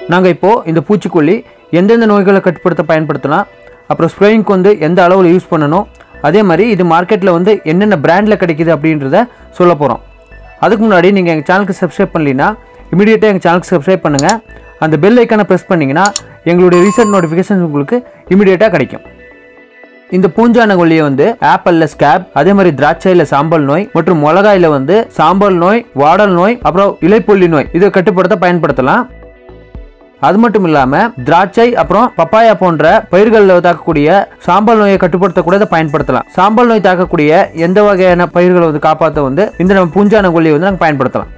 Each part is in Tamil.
நாங்கள் இப்போது இந்த பூச்சிக்கொல்லி எந்தெந்த நோய்களை கட்டுப்படுத்த பயன்படுத்தலாம் அப்புறம் ஸ்ப்ரேயிங்க்கு வந்து எந்த அளவில் யூஸ் பண்ணணும் அதே மாதிரி இது மார்க்கெட்டில் வந்து என்னென்ன பிராண்டில் கிடைக்குது அப்படின்றத சொல்ல போகிறோம் அதுக்கு முன்னாடி நீங்கள் எங்கள் சேனலுக்கு சப்ஸ்கிரைப் பண்ணலைன்னா இமீடியட்டாக எங்கள் சேனலுக்கு சப்ஸ்கிரைப் பண்ணுங்கள் அந்த பெல் ஐக்கானை ப்ரெஸ் பண்ணிங்கன்னா எங்களுடைய ரீசெண்ட் நோட்டிஃபிகேஷன் உங்களுக்கு இமீடியட்டாக கிடைக்கும் இந்த பூஞ்சான கொல்லியை வந்து ஆப்பிளில் ஸ்கேப் அதே மாதிரி திராட்சையில் சாம்பல் நோய் மற்றும் மிளகாயில வந்து சாம்பல் நோய் வாடல் நோய் அப்புறம் இலைப்புள்ளி நோய் இதை கட்டுப்படுத்த பயன்படுத்தலாம் அது மட்டும் இல்லாம திராட்சை அப்புறம் பப்பாயா போன்ற பயிர்களில் தாக்கக்கூடிய சாம்பல் நோயை கட்டுப்படுத்த கூட இதை பயன்படுத்தலாம் சாம்பல் நோய் தாக்கக்கூடிய எந்த வகையான பயிர்களை வந்து காப்பாற்ற வந்து இந்த நம்ம பூஞ்சான கொல்லியை வந்து நாங்கள் பயன்படுத்தலாம்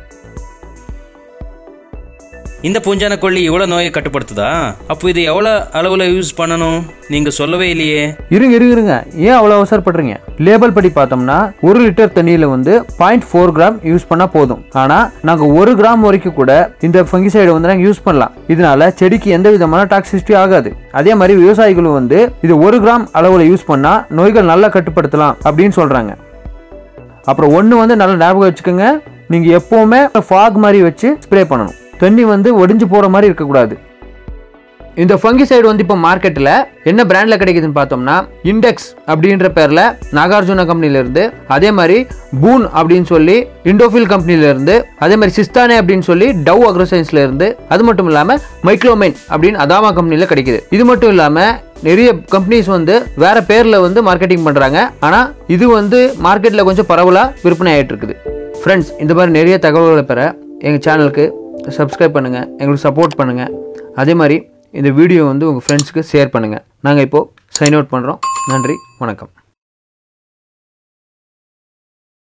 இந்த பூஞ்சான கொல்லி இவ்வளோ நோயை கட்டுப்படுத்துதா அப்போ இது எவ்வளோ அளவில் யூஸ் பண்ணணும் நீங்கள் சொல்லவே இல்லையே இருங்க இருங்க இருங்க ஏன் அவ்வளோ அவசரப்படுறீங்க லேபிள் படி பார்த்தோம்னா ஒரு லிட்டர் தண்ணியில் வந்து பாயிண்ட் ஃபோர் கிராம் யூஸ் பண்ணால் போதும் ஆனால் நாங்கள் ஒரு கிராம் வரைக்கும் கூட இந்த ஃபங்கிசைடை வந்து நாங்கள் யூஸ் பண்ணலாம் இதனால செடிக்கு எந்த விதமான டாக்ஸிசிட்டி ஆகாது அதே மாதிரி விவசாயிகளும் வந்து இது ஒரு கிராம் அளவில் யூஸ் பண்ணால் நோய்கள் நல்லா கட்டுப்படுத்தலாம் அப்படின்னு சொல்கிறாங்க அப்புறம் ஒன்று வந்து நல்லா ஞாபகம் வச்சுக்கோங்க நீங்கள் எப்போவுமே ஃபாக் மாதிரி வச்சு ஸ்ப்ரே பண்ணணும் தண்ணி வந்து ஒடிஞ்சு போகிற மாதிரி இருக்கக்கூடாது இந்த ஃபங்கிசைடு வந்து இப்போ மார்க்கெட்டில் என்ன பிராண்டில் கிடைக்குதுன்னு பார்த்தோம்னா இண்டெக்ஸ் அப்படின்ற பேரில் நாகார்ஜுனா கம்பெனிலேருந்து அதே மாதிரி பூன் அப்படின்னு சொல்லி இண்டோஃபில் கம்பெனிலேருந்து அதே மாதிரி சிஸ்தானே அப்படின்னு சொல்லி டவ் அக்ரோசைன்ஸ்ல இருந்து அது மட்டும் இல்லாமல் மைக்ளோமைன் அப்படின்னு அதாமா கம்பெனியில் கிடைக்குது இது மட்டும் இல்லாமல் நிறைய கம்பெனிஸ் வந்து வேற பேரில் வந்து மார்க்கெட்டிங் பண்ணுறாங்க ஆனால் இது வந்து மார்க்கெட்டில் கொஞ்சம் பரவலாக விற்பனை ஆகிட்டு இருக்குது ஃப்ரெண்ட்ஸ் இந்த மாதிரி நிறைய தகவல்களை பெற எங்கள் சேனலுக்கு சப்ஸ்கிரைப் பண்ணுங்கள் எங்களுக்கு சப்போர்ட் பண்ணுங்கள் அதே மாதிரி இந்த வீடியோ வந்து உங்கள் ஃப்ரெண்ட்ஸுக்கு ஷேர் பண்ணுங்கள் நாங்கள் இப்போது சைன் அவுட் பண்ணுறோம் நன்றி வணக்கம்